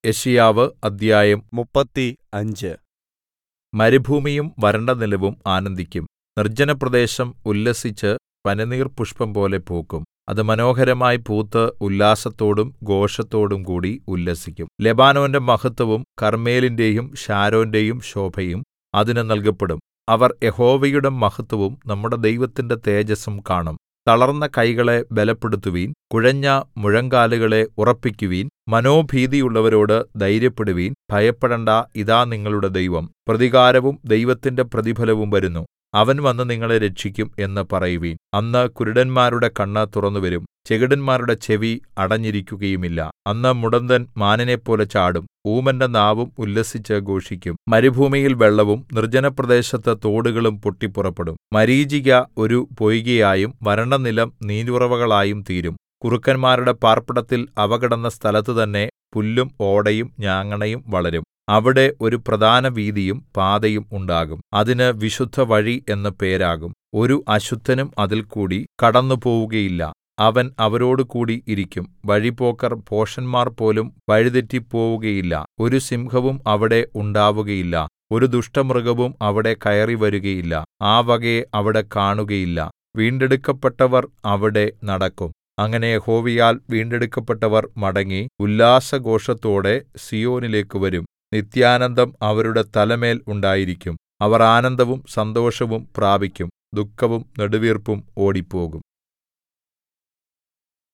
യെശയ്യാവ് അദ്ധ്യായം മുപ്പത്തി അഞ്ച് മരുഭൂമിയും വരണ്ട നിലവും ആനന്ദിക്കും നിർജ്ജനപ്രദേശം ഉല്ലസിച്ച് പനിനീർപുഷ്പംപോലെ പൂക്കും അത് മനോഹരമായി പൂത്ത് ഉല്ലാസത്തോടും ഘോഷത്തോടും കൂടി ഉല്ലസിക്കും ലെബാനോന്റെ മഹത്വവും കർമ്മേലിന്റെയും ശാരോന്റെയും ശോഭയും അതിന് നൽകപ്പെടും അവർ യഹോവയുടെ മഹത്വവും നമ്മുടെ ദൈവത്തിന്റെ തേജസ്സും കാണും തളർന്ന കൈകളെ ബലപ്പെടുത്തുവിൻ കുഴഞ്ഞ മുഴങ്കാലുകളെ ഉറപ്പിക്കുവിൻ മനോഭീതിയുള്ളവരോട് ധൈര്യപ്പെടുവിൻ ഭയപ്പെടണ്ടാ ഇതാ നിങ്ങളുടെ ദൈവം പ്രതികാരവും ദൈവത്തിന്റെ പ്രതിഫലവും വരുന്നു അവൻ വന്ന് നിങ്ങളെ രക്ഷിക്കും എന്ന് പറയുവിൻ അന്ന് കുരുടന്മാരുടെ കണ്ണ് തുറന്നുവരും ചെകിടന്മാരുടെ ചെവി അടഞ്ഞിരിക്കുകയുമില്ല അന്ന് മുടന്തൻ മാനിനെപ്പോലെ ചാടും ഊമന്റെ നാവും ഉല്ലസിച്ച് ഘോഷിക്കും മരുഭൂമിയിൽ വെള്ളവും നിർജ്ജനപ്രദേശത്ത് തോടുകളും പൊട്ടിപ്പുറപ്പെടും മരീചിക ഒരു പൊയ്കയായും വരണ്ട നിലം നീരുറവുകളായും തീരും കുറുക്കന്മാരുടെ പാർപ്പിടത്തിൽ അവ കിടന്ന സ്ഥലത്ത് തന്നെ പുല്ലും ഓടയും ഞാങ്ങണയും വളരും അവിടെ ഒരു പ്രധാന വീഥിയും പാതയും ഉണ്ടാകും അതിന് വിശുദ്ധവഴി എന്ന് പേരാകും ഒരു അശുദ്ധനും അതിൽകൂടി കടന്നുപോവുകയില്ല അവൻ അവരോടുകൂടി ഇരിക്കും വഴിപോക്കർ ഭോഷന്മാർ പോലും വഴിതെറ്റിപ്പോവുകയില്ല ഒരു സിംഹവും അവിടെ ഉണ്ടാവുകയില്ല ഒരു ദുഷ്ടമൃഗവും അവിടെ കയറിവരുകയില്ല ആ വകയെ അവിടെ കാണുകയില്ല വീണ്ടെടുക്കപ്പെട്ടവർ അവിടെ നടക്കും അങ്ങനെ യഹോവയാൽ വീണ്ടെടുക്കപ്പെട്ടവർ മടങ്ങി ഉല്ലാസഘോഷത്തോടെ സീയോനിലേക്ക് വരും നിത്യാനന്ദം അവരുടെ തലമേൽ ഉണ്ടായിരിക്കും അവർ ആനന്ദവും സന്തോഷവും പ്രാപിക്കും ദുഃഖവും നെടുവീർപ്പും ഓടിപ്പോകും